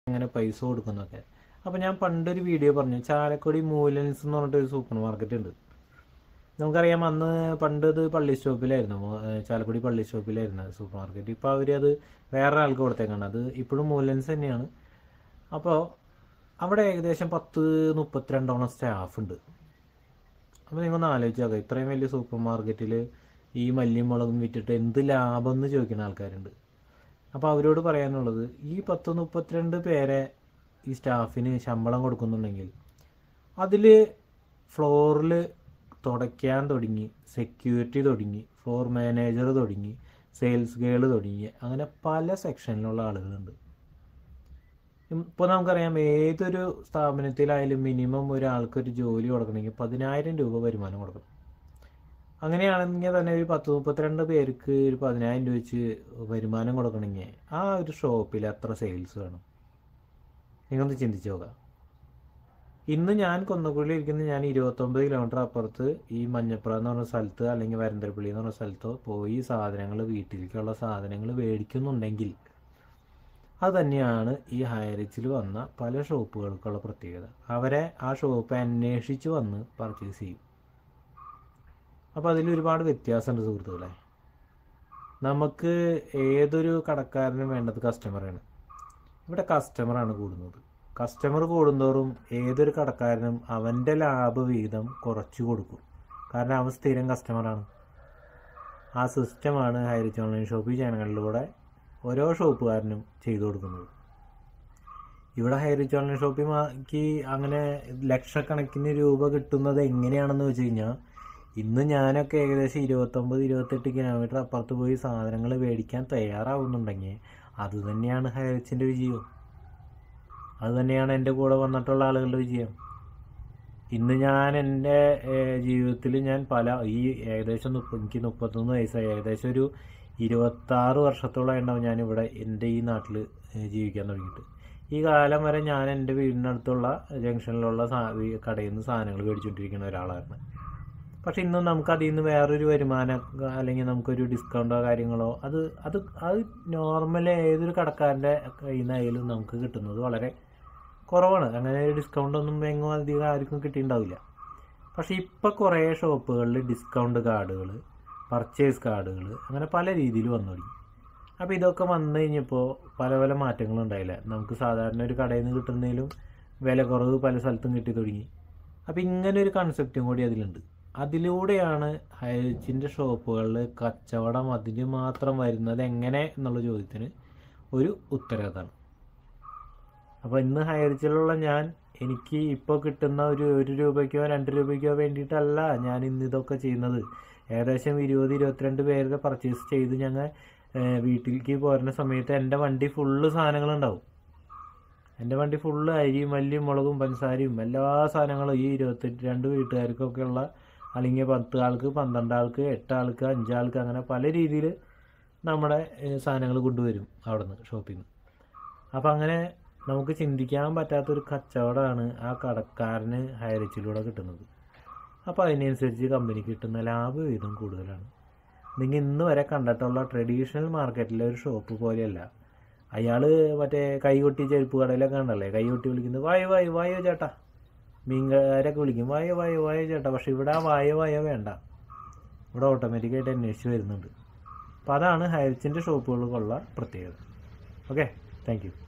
എങ്ങനെ പൈസ കൊടുക്കുന്നൊക്കെ അപ്പോൾ ഞാൻ പണ്ടൊരു വീഡിയോ പറഞ്ഞു ചാലക്കുടി മൂലൻസ് എന്ന് പറഞ്ഞിട്ടൊരു സൂപ്പർ മാർക്കറ്റ് ഉണ്ട് നമുക്കറിയാം അന്ന് പണ്ട് ഇത് പള്ളി സ്റ്റോപ്പിലായിരുന്നു മോ- ഏഹ് ചാലക്കുടി പള്ളി സ്റ്റോപ്പിലായിരുന്നു സൂപ്പർ മാർക്കറ്റ് ഇപ്പോൾ അവർ അത് വേറെ ആൾക്ക് കൊടുത്തേക്കാണ് അത് ഇപ്പോഴും മൂലൻസ് തന്നെയാണ് അപ്പോൾ അവിടെ ഏകദേശം പത്ത് മുപ്പത്തിരണ്ടോളം സ്റ്റാഫ് ഉണ്ട് അപ്പോൾ നിങ്ങളൊന്ന് ആലോചിച്ച് നോക്കുക ഇത്രയും വലിയ സൂപ്പർ മാർക്കറ്റിൽ ഈ മല്ലിയും മുളകും വിറ്റിട്ട് എന്ത് ലാഭം എന്ന് ചോദിക്കുന്ന ആൾക്കാരുണ്ട് അപ്പോൾ അവരോട് പറയാനുള്ളത് ഈ പത്ത് മുപ്പത്തിരണ്ട് പേരെ ഈ സ്റ്റാഫിന് ശമ്പളം കൊടുക്കുന്നുണ്ടെങ്കിൽ അതിൽ ഫ്ലോറിൽ തുടയ്ക്കാൻ തുടങ്ങി സെക്യൂരിറ്റി തുടങ്ങി ഫ്ലോർ മാനേജർ തുടങ്ങി സെയിൽസ് ഗേൾ തുടങ്ങി അങ്ങനെ പല സെക്ഷനിലുള്ള ആളുകളുണ്ട് ഇപ്പോൾ നമുക്കറിയാം ഏതൊരു സ്ഥാപനത്തിലായാലും മിനിമം ഒരാൾക്ക് ഒരു ജോലി കൊടുക്കണമെങ്കിൽ പതിനായിരം രൂപ വരുമാനം കൊടുക്കണം അങ്ങനെയാണെങ്കിൽ തന്നെ ഒരു പത്ത് മുപ്പത്തിരണ്ട് പേർക്ക് ഒരു പതിനായിരം രൂപ വെച്ച് വരുമാനം കൊടുക്കണമെങ്കിൽ ആ ഒരു ഷോപ്പിൽ എത്ര സെയിൽസ് വേണം നിങ്ങളൊന്ന് ചിന്തിച്ച് നോക്കാം ഇന്ന് ഞാൻ കൊന്നക്കുള്ളിൽ ഇരിക്കുന്ന ഞാൻ ഇരുപത്തൊമ്പത് കിലോമീറ്റർ അപ്പുറത്ത് ഈ മഞ്ഞപ്പുറ എന്ന് പറഞ്ഞ സ്ഥലത്ത് അല്ലെങ്കിൽ വരന്തരപ്പള്ളി എന്ന് പറഞ്ഞ സ്ഥലത്തോ പോയി സാധനങ്ങൾ വീട്ടിലേക്കുള്ള സാധനങ്ങൾ മേടിക്കുന്നുണ്ടെങ്കിൽ അത് തന്നെയാണ് ഈ ഹൈറിച്ചിൽ വന്ന പല ഷോപ്പുകൾക്കുള്ള പ്രത്യേകത അവരെ ആ ഷോപ്പ് അന്വേഷിച്ച് വന്ന് പർച്ചേസ് ചെയ്യും അപ്പോൾ അതിൽ ഒരുപാട് വ്യത്യാസമുണ്ട് സുഹൃത്തുക്കളെ നമുക്ക് ഏതൊരു കടക്കാരനും വേണ്ടത് കസ്റ്റമറാണ് ഇവിടെ കസ്റ്റമറാണ് കൂടുന്നത് കസ്റ്റമർ കൂടുന്തോറും ഏതൊരു കടക്കാരനും അവൻ്റെ ലാഭവിഹിതം കുറച്ച് കൊടുക്കും കാരണം അവൻ സ്ഥിരം കസ്റ്റമറാണ് ആ സിസ്റ്റമാണ് ഹൈറിച്ച് ഓൺലൈൻ ഷോപ്പിംഗ് ചാനലുകളിലൂടെ ഓരോ ഷോപ്പുകാരനും ചെയ്തു കൊടുക്കുന്നത് ഇവിടെ ഹൈറിച്ച് ഓൺലൈൻ ഷോപ്പിംഗ് അങ്ങനെ ലക്ഷക്കണക്കിന് രൂപ കിട്ടുന്നത് എങ്ങനെയാണെന്ന് വെച്ച് കഴിഞ്ഞാൽ ഇന്ന് ഞാനൊക്കെ ഏകദേശം ഇരുപത്തൊമ്പത് ഇരുപത്തെട്ട് കിലോമീറ്റർ അപ്പുറത്ത് പോയി സാധനങ്ങൾ മേടിക്കാൻ തയ്യാറാവുന്നുണ്ടെങ്കിൽ അത് തന്നെയാണ് ഹൈറിച്ചിൻ്റെ വിജയം അത് തന്നെയാണ് എൻ്റെ കൂടെ വന്നിട്ടുള്ള ആളുകളുടെ വിജയം ഇന്ന് ഞാൻ എൻ്റെ ജീവിതത്തിൽ ഞാൻ പല ഈ ഏകദേശം മുപ്പ എനിക്ക് മുപ്പത്തൊന്ന് വയസ്സായി ഏകദേശം ഒരു ഇരുപത്താറ് വർഷത്തോളം ഉണ്ടാവും ഞാനിവിടെ എൻ്റെ ഈ നാട്ടിൽ ജീവിക്കാൻ തുടങ്ങിയിട്ട് ഈ കാലം വരെ ഞാൻ എൻ്റെ വീടിനടുത്തുള്ള ജംഗ്ഷനിലുള്ള സാ ഈ കടയിൽ നിന്ന് സാധനങ്ങൾ മേടിച്ചുകൊണ്ടിരിക്കുന്ന ഒരാളായിരുന്നു പക്ഷെ ഇന്ന് നമുക്ക് അതിൽ നിന്ന് വേറൊരു വരുമാനം അല്ലെങ്കിൽ നമുക്കൊരു ഡിസ്കൗണ്ടോ കാര്യങ്ങളോ അത് അത് അത് നോർമൽ ഏതൊരു കടക്കാരൻ്റെ കയ്യിൽ നിന്നായാലും നമുക്ക് കിട്ടുന്നത് വളരെ കുറവാണ് അങ്ങനെ ഒരു ഡിസ്കൗണ്ട് ഒന്നും എങ്ങും അധികം ആർക്കും കിട്ടിയിട്ടുണ്ടാവില്ല പക്ഷേ ഇപ്പോൾ കുറേ ഷോപ്പുകളിൽ ഡിസ്കൗണ്ട് കാർഡുകൾ പർച്ചേസ് കാർഡുകൾ അങ്ങനെ പല രീതിയിൽ വന്നു തുടങ്ങി അപ്പോൾ ഇതൊക്കെ വന്നു കഴിഞ്ഞപ്പോൾ പല പല മാറ്റങ്ങളുണ്ടായില്ല നമുക്ക് സാധാരണ ഒരു കടയിൽ നിന്ന് കിട്ടുന്നതിലും വില കുറവ് പല സ്ഥലത്തും കിട്ടി തുടങ്ങി അപ്പോൾ ഇങ്ങനെ ഒരു കൺസെപ്റ്റും കൂടി അതിലുണ്ട് അതിലൂടെയാണ് ഹൈച്ചിൻ്റെ ഷോപ്പുകളിൽ കച്ചവടം അതിന് മാത്രം വരുന്നത് എങ്ങനെ എന്നുള്ള ചോദ്യത്തിന് ഒരു ഉത്തരം അതാണ് അപ്പോൾ ഇന്ന് ഹൈറിച്ചിലുള്ള ഞാൻ എനിക്ക് ഇപ്പോൾ കിട്ടുന്ന ഒരു ഒരു രൂപയ്ക്കോ രണ്ട് രൂപയ്ക്കോ വേണ്ടിയിട്ടല്ല ഞാൻ ഇന്ന് ഇതൊക്കെ ചെയ്യുന്നത് ഏകദേശം ഇരുപത് ഇരുപത്തിരണ്ട് പേരുടെ പർച്ചേസ് ചെയ്ത് ഞങ്ങൾ വീട്ടിലേക്ക് പോരുന്ന സമയത്ത് എൻ്റെ വണ്ടി ഫുള്ള് സാധനങ്ങളുണ്ടാവും എൻ്റെ വണ്ടി ഫുള്ള് അരി മല്ലിയും മുളകും പഞ്ചസാരയും എല്ലാ സാധനങ്ങളും ഈ ഇരുപത്തെട്ട് രണ്ട് വീട്ടുകാർക്കൊക്കെ ഉള്ള അല്ലെങ്കിൽ പത്ത് ആൾക്ക് പന്ത്രണ്ട് ആൾക്ക് എട്ട് ആൾക്ക് അഞ്ചാൾക്ക് അങ്ങനെ പല രീതിയിൽ നമ്മുടെ സാധനങ്ങൾ കൊണ്ടുവരും അവിടെ നിന്ന് ഷോപ്പിൽ നിന്ന് അപ്പം അങ്ങനെ നമുക്ക് ചിന്തിക്കാൻ പറ്റാത്തൊരു കച്ചവടമാണ് ആ കടക്കാരന് ഹയറിച്ചിലൂടെ കിട്ടുന്നത് അപ്പോൾ അതിനനുസരിച്ച് കമ്പനിക്ക് കിട്ടുന്ന ലാഭവിഹിതം കൂടുതലാണ് നിങ്ങൾ ഇന്ന് വരെ കണ്ടിട്ടുള്ള ട്രഡീഷണൽ മാർക്കറ്റിലെ ഒരു ഷോപ്പ് പോലെയല്ല അയാൾ മറ്റേ കൈകൊട്ടി ചെരുപ്പ് കടയിലൊക്കെ ഉണ്ടല്ലേ കൈകൊട്ടി വിളിക്കുന്നത് വായോ വായോ വായോ ചേട്ടാ മീൻകാരൊക്കെ വിളിക്കും വായോ വായോ വായോ ചേട്ടാ പക്ഷെ ഇവിടെ ആ വായോ വായോ വേണ്ട ഇവിടെ ഓട്ടോമാറ്റിക്കായിട്ട് അന്വേഷിച്ച് വരുന്നുണ്ട് അപ്പോൾ അതാണ് ഹൈറിച്ചിൻ്റെ ഷോപ്പുകൾക്കുള്ള പ്രത്യേകത ഓക്കെ താങ്ക് യു